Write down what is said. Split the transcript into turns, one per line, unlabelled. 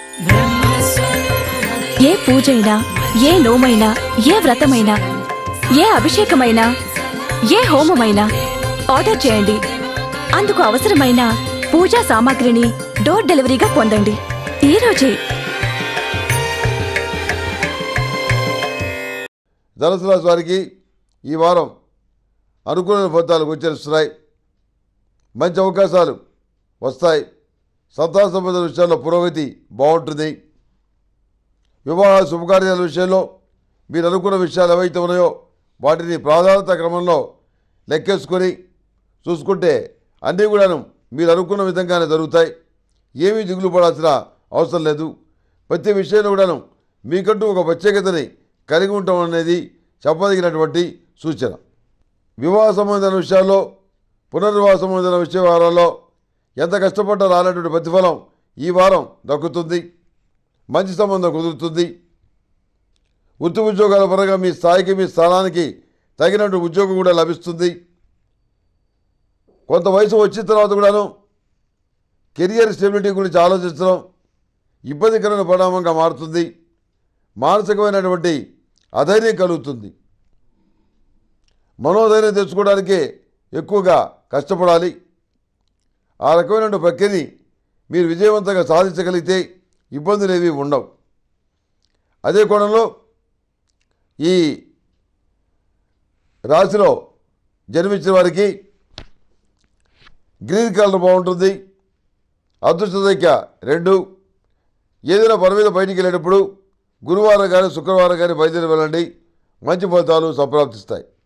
ఏ పూజైనా ఏ నోమైనా ఏ వ్రతమైనా ఏ అభిషేకమైనా ఏ హోమమైనా ఆర్డర్ చేయండి అందుకు అవసరమైన పూజా సామాగ్రిని డోర్ డెలివరీగా పొందండి ఈ రోజే
ధనుసు రాశి వారికి ఈ వారం అనుకూల ఫలితాలు గోచరిస్తున్నాయి మంచి అవకాశాలు వస్తాయి సంతాన సంబంధ విషయాల్లో పురోగతి బాగుంటుంది వివాహ శుభకార్యాల విషయంలో మీరు అనుకున్న విషయాలు ఏవైతే ఉన్నాయో వాటిని ప్రాధాన్యత క్రమంలో లెక్కేసుకొని చూసుకుంటే అన్నీ కూడాను మీరు అనుకున్న విధంగానే జరుగుతాయి ఏమీ దిగులు పడాల్సిన అవసరం లేదు ప్రతి విషయంలో కూడాను మీకంటూ ఒక ప్రత్యేకతని కలిగి ఉండటం అనేది చెప్పదగినటువంటి సూచన వివాహ సంబంధమైన విషయాల్లో పునర్వివాహ సంబంధమైన విషయాలలో ఎంత కష్టపడ్డా రానటువంటి ప్రతిఫలం ఈ వారం దక్కుతుంది మంచి సంబంధం కుదురుతుంది వృత్తి ఉద్యోగాల పరంగా మీ స్థాయికి మీ స్థానానికి తగినట్టు ఉద్యోగం కూడా లభిస్తుంది కొంత వయసు వచ్చిన తర్వాత కూడాను కెరియర్ స్టెబిలిటీ గురించి ఆలోచించడం ఇబ్బందికరమైన పరిణామంగా మారుతుంది మానసికమైనటువంటి అధైర్యం కలుగుతుంది మనోధైర్యం తెచ్చుకోవడానికే ఎక్కువగా కష్టపడాలి ఆ రకమైన ప్రక్రియని మీరు విజయవంతంగా సాధించగలిగితే ఇబ్బందులు ఏవి ఉండవు అదే కోణంలో ఈ రాశిలో జన్మించిన వారికి గ్రీన్ కలర్ బాగుంటుంది అదృష్ట సంఖ్య రెండు ఏదైనా పని మీద బయటికి వెళ్ళేటప్పుడు గురువారం కానీ శుక్రవారం కానీ బయలుదేరి వెళ్ళండి మంచి ఫలితాలు సంప్రాప్తిస్తాయి